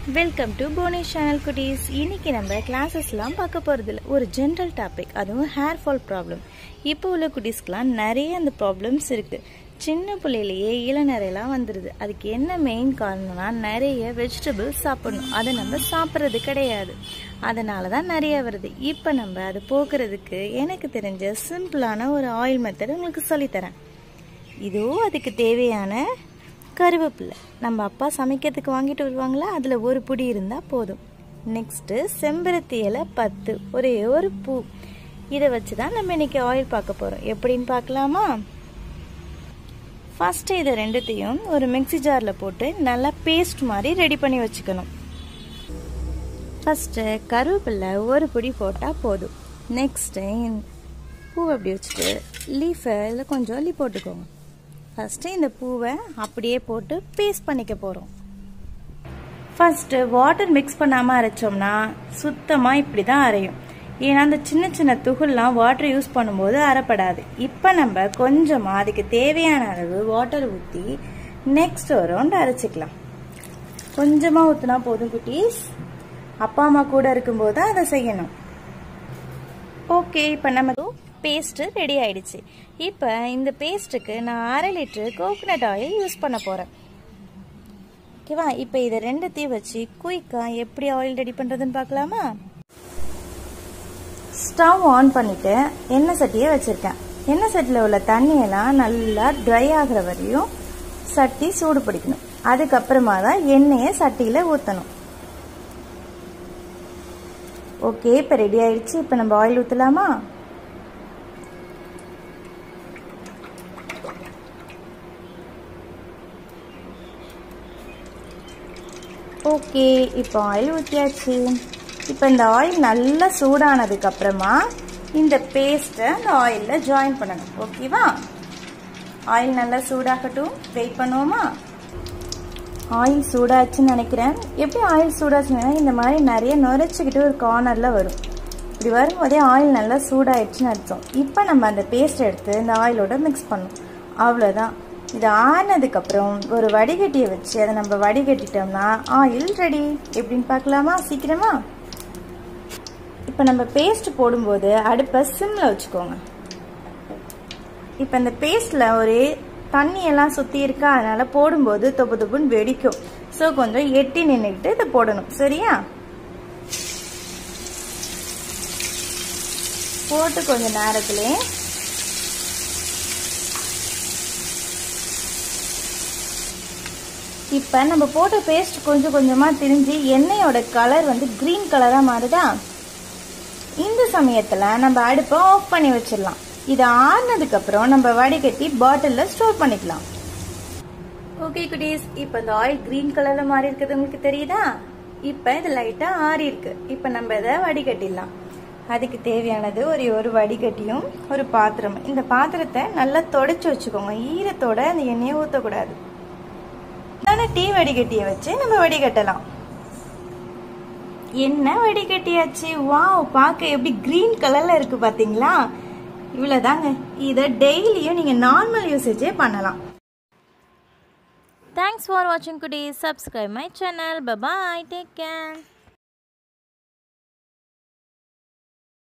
welcome to போனேஷ் channel குட்டீஸ் இன்னைக்கு நம்ம கிளாஸஸ்லாம் பார்க்க போகிறது இல்லை ஒரு ஜென்ரல் டாபிக் அதுவும் ஹேர் ஃபால் ப்ராப்ளம் இப்போ உள்ள குட்டீஸ்க்கெலாம் நிறைய அந்த ப்ராப்ளம்ஸ் இருக்குது சின்ன பிள்ளையிலேயே இளநரையெல்லாம் வந்துடுது அதுக்கு என்ன மெயின் காரணம்னா நிறைய வெஜிடபிள்ஸ் சாப்பிடணும் அதை நம்ம சாப்பிட்றது கிடையாது அதனால தான் நிறைய வருது இப்போ நம்ம அதை போக்குறதுக்கு எனக்கு தெரிஞ்ச சிம்பிளான ஒரு ஆயில் மெத்தட் உங்களுக்கு சொல்லித்தரேன் இதோ அதுக்கு தேவையான கருவேப்பிலை நம்ம அப்பா சமைக்கிறதுக்கு வாங்கிட்டு வருவாங்களா அதில் ஒரு பொடி இருந்தால் போதும் நெக்ஸ்ட்டு செம்பருத்தி இலை பத்து ஒரே ஒரு பூ இதை வச்சு தான் நம்ம இன்னைக்கு ஆயில் பார்க்க போகிறோம் எப்படின்னு பார்க்கலாமா ஃபஸ்ட்டு இதை ரெண்டுத்தையும் ஒரு மிக்சி ஜாரில் போட்டு நல்லா பேஸ்ட் மாதிரி ரெடி பண்ணி வச்சுக்கணும் ஃபஸ்ட்டு கருவேப்பிலை ஒரு பொடி போட்டால் போதும் நெக்ஸ்ட்டு பூ அப்படி வச்சுட்டு லீஃபை இல்லை கொஞ்சம் அள்ளி போட்டுக்கோங்க ஃபஸ்ட்டு இந்த பூவை அப்படியே போட்டு பேஸ்ட் பண்ணிக்க போகிறோம் ஃபஸ்ட்டு வாட்டர் மிக்ஸ் பண்ணாமல் அரைச்சோம்னா சுத்தமாக இப்படி தான் அரையும் ஏன்னா அந்த சின்ன சின்ன துகள்லாம் வாட்டர் யூஸ் பண்ணும்போது அரைப்படாது இப்போ நம்ம கொஞ்சமாக அதுக்கு தேவையான அளவு வாட்டர் ஊற்றி நெக்ஸ்ட் ஒரு ரவுண்ட் அரைச்சிக்கலாம் கொஞ்சமாக ஊற்றினா போதும் குட்டீஸ் அப்பா அம்மா கூட இருக்கும்போது அதை செய்யணும் ஓகே இப்போ நம்ம பேஸ்ட்டு ரெடி ஆயிடுச்சு இப்போ இந்த பேஸ்ட்டுக்கு நான் அரை லிட்டரு கோகனட் ஆயில் யூஸ் பண்ண போகிறேன் ஓகேவா இப்போ இதை ரெண்டுத்தையும் வச்சு குயிக்காக எப்படி ஆயில் ரெடி பண்ணுறதுன்னு பார்க்கலாமா ஸ்டவ் ஆன் பண்ணிவிட்டு எண்ணெய் சட்டியை வச்சுருக்கேன் எண்ணெய் சட்டியில் உள்ள தண்ணியெல்லாம் நல்லா ட்ரை ஆகிற வரையும் சட்டி சூடு பிடிக்கணும் அதுக்கப்புறமா தான் எண்ணெயை சட்டியில் ஊற்றணும் ஓகே இப்போ ரெடி ஆயிடுச்சு இப்போ நம்ம ஆயில் ஊற்றலாமா ஓகே இப்போ ஆயில் ஊற்றியாச்சு இப்போ இந்த ஆயில் நல்லா சூடானதுக்கு அப்புறமா இந்த பேஸ்ட்டை அந்த ஆயிலில் ஜாயின் பண்ணணும் ஓகேவா ஆயில் நல்லா சூடாகட்டும் வெயிட் பண்ணுவோமா ஆயில் சூடாச்சுன்னு நினைக்கிறேன் எப்படி ஆயில் சூடாச்சுன்னா இந்த மாதிரி நிறைய நுரைச்சிக்கிட்டு ஒரு கார்னரில் வரும் இப்படி வரும்போதே ஆயில் நல்லா சூடாயிடுச்சுன்னு அர்த்தம் இப்போ நம்ம அந்த பேஸ்ட் எடுத்து இந்த ஆயிலோட மிக்ஸ் பண்ணணும் அவ்வளோதான் இது ஆனதுக்கப்புறம் ஒரு வடிகட்டியை வச்சு அதை நம்ம வடிகட்டிட்டோம்னா ஆயில் ரெடி எப்படின்னு பார்க்கலாமா சீக்கிரமா இப்போ நம்ம பேஸ்ட் போடும்போது அடுப்பை சிம்மில் வச்சுக்கோங்க இப்போ இந்த பேஸ்ட்டில் ஒரு தண்ணியெல்லாம் சுற்றி இருக்கா அதனால் போடும்போது தொப்பு தொப்புன்னு வெடிக்கும் ஸோ கொஞ்சம் எட்டி நின்றுக்கிட்டு இதை போடணும் சரியா போட்டு கொஞ்சம் நேரத்துலேயே இப்போ நம்ம போட்ட பேஸ்ட் கொஞ்சம் கொஞ்சமாக திரிஞ்சு எண்ணெயோட கலர் வந்து க்ரீன் கலராக மாறுதா இந்த சமயத்தில் நம்ம அடுப்பை ஆஃப் பண்ணி வச்சிடலாம் இது ஆறுனதுக்கப்புறம் நம்ம வடிகட்டி பாட்டிலில் ஸ்டோர் பண்ணிக்கலாம் ஓகே குட்டீஸ் இப்போ இந்த ஆயில் க்ரீன் கலரில் மாறி இருக்கிறது உங்களுக்கு தெரியுதா இப்போ இது லைட்டாக ஆறி இருக்கு இப்போ நம்ம இதை வடிகட்டிடலாம் அதுக்கு தேவையானது ஒரு ஒரு வடிகட்டியும் ஒரு பாத்திரம் இந்த பாத்திரத்தை நல்லா தொடச்சி வச்சுக்கோங்க ஈரத்தோட அந்த எண்ணெயை ஊற்றக்கூடாது டீ வடிகட்டியை வச்சு நம்ம வடிகட்டலாம் என்ன வடிகட்டியாச்சு வாவ் பார்க்க எப்படி கிரீன் கலர்ல இருக்கு பாத்தீங்களா இவ்வளவுதாங்க இதை டெய்லியும் நீங்க நார்மல் யூசேஜே பண்ணலாம் தேங்க்ஸ் ஃபார் வாட்சிங் குடி subscribe my channel bye bye take care